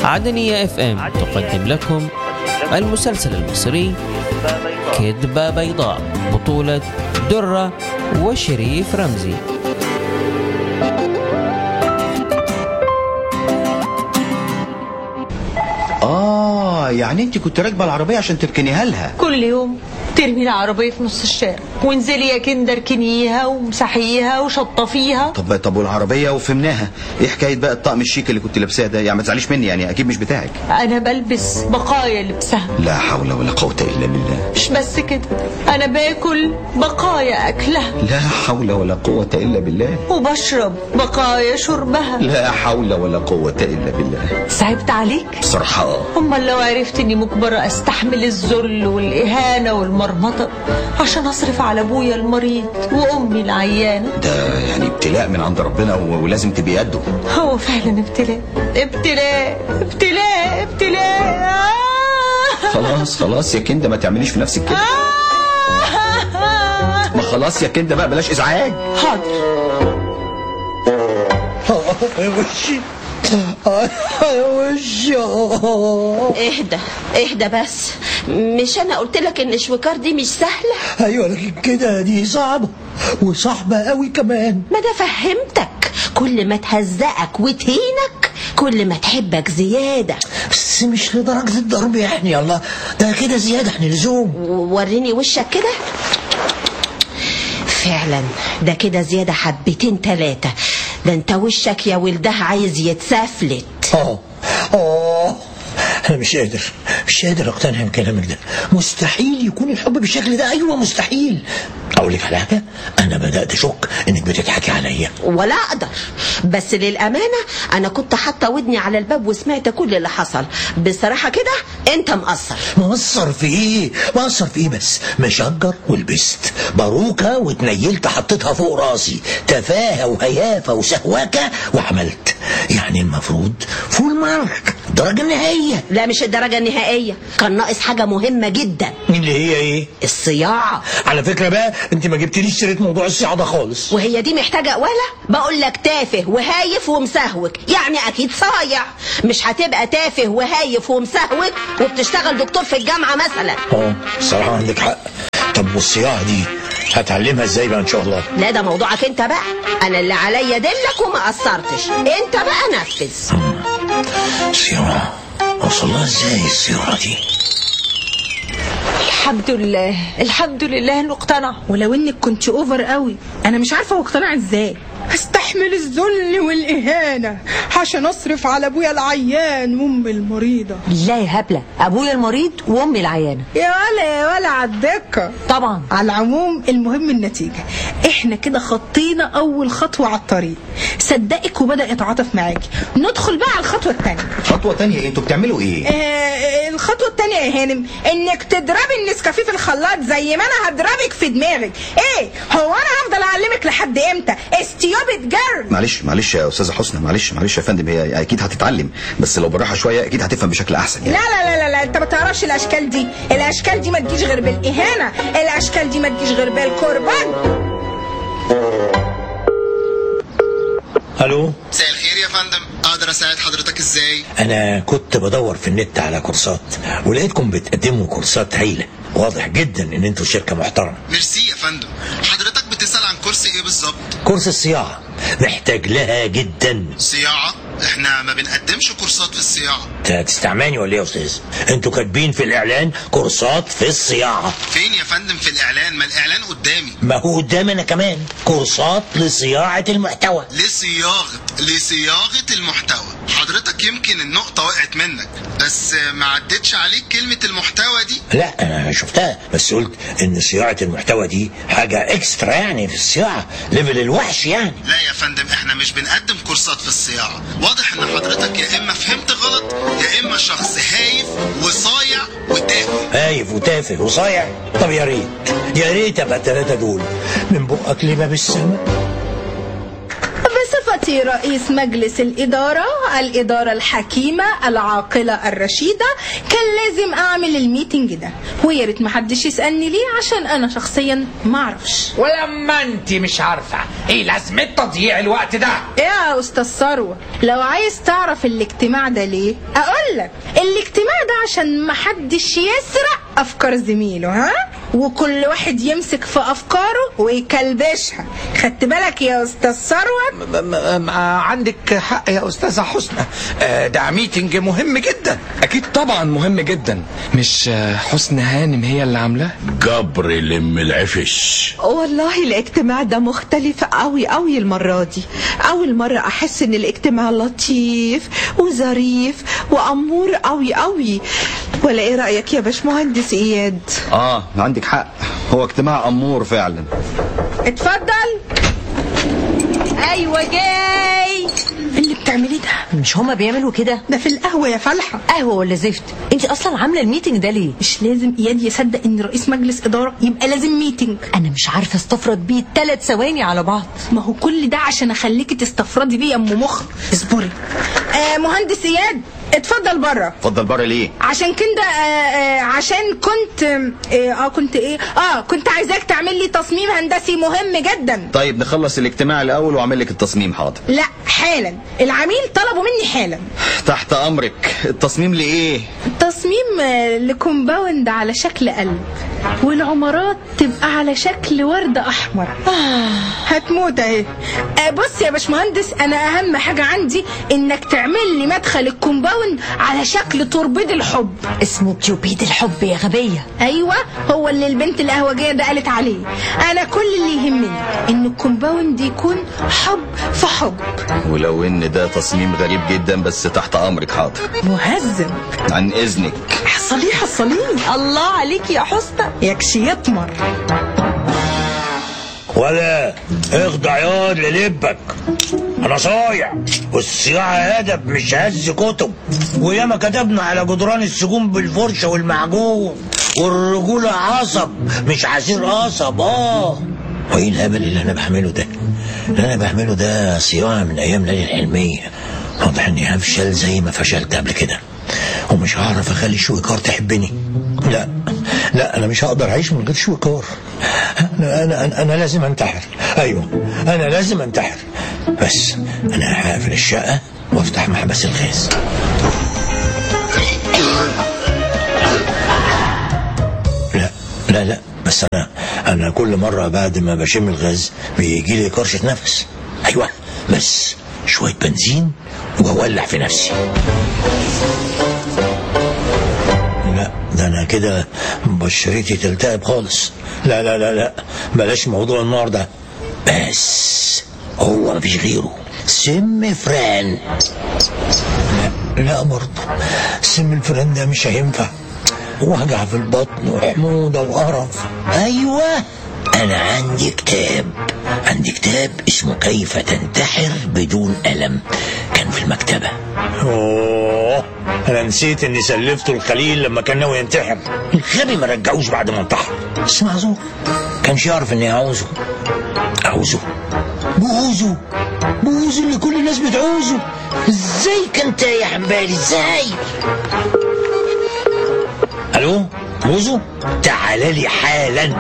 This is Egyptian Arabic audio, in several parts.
عدنية اف ام تقدم لكم المسلسل المصري كذبة بيضاء بطولة درة وشريف رمزي آه يعني أنت كنت راكبة العربية عشان تركنيها لها كل يوم ترمي العربية في نص الشارع وانزلي يا كندا اركنيها ومسحيها وشطفيها طب طب والعربية وفهمناها إيه حكاية بقى الطقم الشيك اللي كنت لابساه ده يعني ما تزعليش مني يعني أكيد مش بتاعك أنا بلبس بقايا لبسها لا حول ولا قوة إلا بالله مش بس كده أنا باكل بقايا أكلها لا حول ولا قوة إلا بالله وبشرب بقايا شربها لا حول ولا قوة إلا بالله صعبت عليك؟ بصراحة آه. أمال لو عرفت إني مجبرة أستحمل الذل والإهانة والمرمطة عشان أصرف على أبويا المريض وأمي العيانة ده يعني ابتلاء من عند ربنا و- ولازم تبقي قده هو فعلا ابتلاء ابتلاء ابتلاء ابتلاء آه. خلاص خلاص يا كندا ما تعمليش في نفسك كده آه. ما خلاص يا كندا بقى بلاش إزعاج حاضر يا وشي يا وشي اهدى اهدى بس مش انا قلت لك ان شويكار دي مش سهله ايوه لكن كده دي صعبة وصعبة قوي كمان ما انا فهمتك كل ما تهزقك وتهينك كل ما تحبك زياده بس مش لدرجة الضرب يعني يلا ده كده زيادة عن اللزوم وريني وشك كده فعلا ده كده زياده حبتين تلاتة ده انت وشك يا ولده عايز يتسفلت اه اه انا مش قادر مش قادر اقتنع بكلامك ده مستحيل يكون الحب بالشكل ده ايوه مستحيل اقول لك على حاجه انا بدات اشك انك بتضحكي عليا ولا اقدر بس للامانه انا كنت حاطه ودني على الباب وسمعت كل اللي حصل بصراحه كده انت مقصر مقصر في ايه مقصر في ايه بس مشجر ولبست باروكه واتنيلت حطيتها فوق راسي تفاهه وهيافه وسهواكه وعملت يعني المفروض فول مارك الدرجه النهائيه لا مش الدرجه النهائيه كان ناقص حاجه مهمه جدا اللي هي ايه الصياعه على فكره بقى انت ما جبتليش سيره موضوع الصياعه ده خالص وهي دي محتاجه ولا بقول لك تافه وهايف ومسهوك يعني اكيد صايع مش هتبقى تافه وهايف ومسهوك وبتشتغل دكتور في الجامعه مثلا اه الصراحه عندك حق طب والصياعه دي هتعلمها ازاي بقى ان شاء الله لا ده موضوعك انت بقى انا اللي عليا دلك وما قصرتش انت بقى نفذ صياعه اوصل لها ازاي الصياعه دي الحمد لله الحمد لله انه اقتنع ولو انك كنت اوفر قوي انا مش عارفه هو اقتنع ازاي هستحمل الذل والاهانه عشان اصرف على ابويا العيان وامي المريضه لا يا هبله ابويا المريض وامي العيانه يا ولا يا ولا على الدكه طبعا على العموم المهم النتيجة احنا كده خطينا اول خطوة على الطريق صدقك وبدأ يتعاطف معاكي ندخل بقى على الخطوة التانية خطوة تانية إيه؟ انتوا بتعملوا ايه آه الخطوة التانية يا هانم انك تضربي النسكافيه في الخلاط زي ما انا هضربك في دماغك ايه هو انا هفضل اعلمك لحد امتى استيوبت جيرل معلش معلش يا استاذه حسنى معلش معلش يا فندم هي اكيد هتتعلم بس لو بالراحه شويه اكيد هتفهم بشكل احسن لا يعني لا لا لا, لا انت ما تعرفش الاشكال دي الاشكال دي ما تجيش غير بالاهانة الاشكال دي ما تجيش غير بالقربان الو مساء الخير يا فندم اقدر اساعد حضرتك ازاي انا كنت بدور في النت على كورسات ولقيتكم بتقدموا كورسات هايله واضح جدا ان انتوا شركه محترمه ميرسي يا فندم حضرتك بتسأل عن كورس ايه بالظبط كورس الصياعه محتاج لها جدا صياعة احنا ما بنقدمش كورسات في الصياعة انت هتستعماني ولا ايه يا استاذ انتوا كاتبين في الاعلان كورسات في الصياعه فين يا فندم في الاعلان ما الاعلان قدامي ما هو قدامي انا كمان كورسات لصياعه المحتوى لصياغة لصياغة المحتوى حضرتك يمكن النقطة وقعت منك بس ما عدتش عليك كلمة المحتوى دي لا انا شفتها بس قلت ان صياعه المحتوى دي حاجه اكسترا يعني في الصياعه ليفل الوحش يعني لا يا فندم احنا مش بنقدم كورسات في الصياعة واضح ان حضرتك يا اما فهمت غلط يا اما شخص هايف وصايع وتافه هايف وتافه وصايع طب يا ريت يا ريت ابقى الثلاثه دول من بقك لباب السماء بصفة سيادتي رئيس مجلس الإدارة الإدارة الحكيمة العاقلة الرشيدة كان لازم أعمل الميتنج ده ويا ريت محدش يسألني ليه عشان أنا شخصيا معرفش ولما انت مش عارفة ايه لازمة تضييع الوقت ده يا أستاذ ثروة لو عايز تعرف الاجتماع ده ليه أقول لك الاجتماع ده عشان محدش يسرق أفكار زميله ها وكل واحد يمسك في أفكاره ويكلبشها خدت بالك يا أستاذ ثروة م- م- م- عندك حق يا استاذة حسنى آه، ده ميتنج مهم جدا اكيد طبعا مهم جدا مش آه، حسن هانم هي اللي عاملاه جبر لم العفش والله الاجتماع ده مختلف قوي قوي المرة دي أول مرة أحس إن الاجتماع لطيف وظريف وأمور قوي قوي ولا إيه رأيك يا باشمهندس إياد؟ اه عندك حق هو اجتماع امور فعلا اتفضل ايوه جاي اللي بتعمليه ده مش هما بيعملوا كده ده في القهوة يا فلحة قهوه ولا زفت انت اصلا عامله الميتنج ده ليه مش لازم إياد يصدق إن رئيس مجلس إدارة يبقى لازم ميتنج انا مش عارفه استفرد بيه ثلاث ثواني على بعض ما هو كل ده عشان اخليكي تستفردي بيه يا ام مخ اصبري آه مهندس اياد اتفضل بره اتفضل بره ليه عشان كده آه آه عشان كنت اه آه، كنت ايه اه كنت عايزاك تعمل لي تصميم هندسي مهم جدا طيب نخلص الاجتماع الاول واعمل لك التصميم حاضر لا حالا العميل طلبوا مني حالا تحت امرك التصميم لايه تصميم آه، لكومباوند على شكل قلب والعمارات تبقى على شكل ورد احمر هتموت اهي آه، بص يا باشمهندس انا اهم حاجه عندي انك تعمل لي مدخل الكومباوند على شكل توربيد الحب اسمه تيوبيد الحب يا غبيه ايوه هو اللي البنت القهوجيه ده قالت عليه انا كل اللي يهمني ان الكومباوند يكون حب في حب ولو ان ده تصميم غريب جدا بس تحت امرك حاضر مهذب عن اذنك حصليه حصليه الله عليك يا حسنى يكشي يطمر ولا اخضع ياض للبك انا صايع والصياعة هدف مش هز كتب وياما كتبنا على جدران السجون بالفرشة والمعجون والرجولة عصب مش عصير قصب اه وايه الهبل اللي انا بعمله ده اللي انا بعمله ده صياعة من ايام ليالي الحلمية واضح اني هفشل زي ما فشلت قبل كده ومش هعرف اخلي شويكار تحبني لا لا انا مش هقدر اعيش من غير شويكار انا انا انا, أنا لازم انتحر ايوه انا لازم انتحر بس انا هقفل الشقه وافتح محبس الغاز لا لا لا بس انا انا كل مره بعد ما بشم الغاز بيجي لي كرشه نفس ايوه بس شويه بنزين واولع في نفسي لا ده انا كده بشرتي تلتهب خالص لا لا لا لا بلاش موضوع النار ده بس هو مفيش غيره سم فران لا لا برضه سم الفران ده مش هينفع وجع في البطن وحموضه وقرف ايوه انا عندي كتاب عندي كتاب اسمه كيف تنتحر بدون الم كان في المكتبه اوه انا نسيت اني سلفته الخليل لما كان ناوي ينتحر الغبي ما رجعوش بعد ما انتحر بس معذور كانش يعرف اني عاوزه عاوزه بوزه بوزه اللي كل الناس بتعوزه ازاي كان تايه عن بالي ازاي الو بوزو تعال لي حالا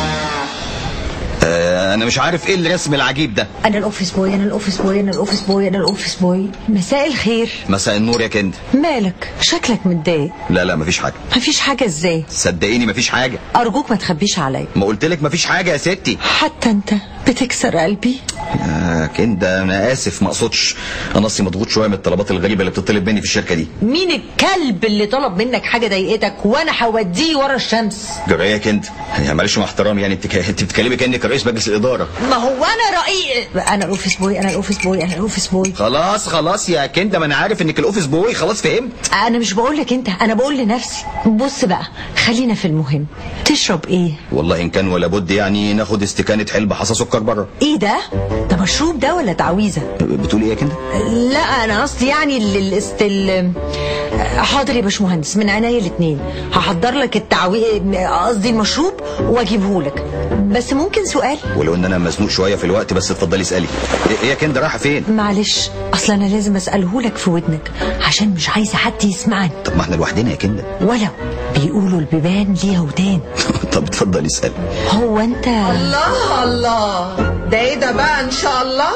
آه انا مش عارف ايه الرسم العجيب ده انا الاوفيس بوي انا الاوفيس بوي انا الاوفيس بوي انا الاوفيس بوي مساء الخير مساء النور يا كند مالك شكلك متضايق لا لا مفيش حاجه مفيش حاجه ازاي صدقيني مفيش حاجه ارجوك ما تخبيش عليا ما قلت لك مفيش حاجه يا ستي حتى انت بتكسر قلبي آه كند انا اسف ما اقصدش انا اصلي مضغوط شويه من الطلبات الغريبه اللي بتطلب مني في الشركه دي مين الكلب اللي طلب منك حاجه ضايقتك وانا هوديه ورا الشمس جرايه يا كند يعني معلش مع احترامي يعني انت انت بتتكلمي كانك رئيس مجلس الاداره ما هو انا رأي انا الاوفيس بوي انا الاوفيس بوي انا الاوفيس بوي خلاص خلاص يا كند ما انا عارف انك الاوفيس بوي خلاص فهمت انا مش بقول لك انت انا بقول لنفسي بص بقى خلينا في المهم تشرب ايه والله ان كان ولا بد يعني ناخد استكانه حلبة حصى سكر بره ايه ده ده مشروب ده ولا تعويذه بتقولي ايه يا كند لا انا قصدي يعني ال- الاست ال- حاضر يا باشمهندس من عينيا الاثنين هحضر لك التعوي قصدي المشروب واجيبه لك بس ممكن سؤال ولو ان انا مزنوق شويه في الوقت بس اتفضلي اسالي إيه- ايه يا كندا رايحه فين معلش اصل انا لازم اساله لك في ودنك عشان مش عايزه حد يسمعني طب ما احنا لوحدنا يا كندا ولو بيقولوا البيبان ليها ودان طب اتفضلي اسالي هو انت الله الله ده ايه ده بقى ان شاء الله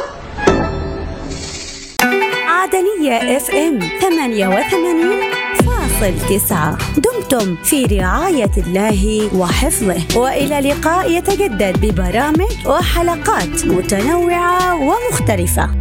عدنية اف ام 88 فاصل تسعة دمتم في رعاية الله وحفظه وإلى لقاء يتجدد ببرامج وحلقات متنوعة ومختلفة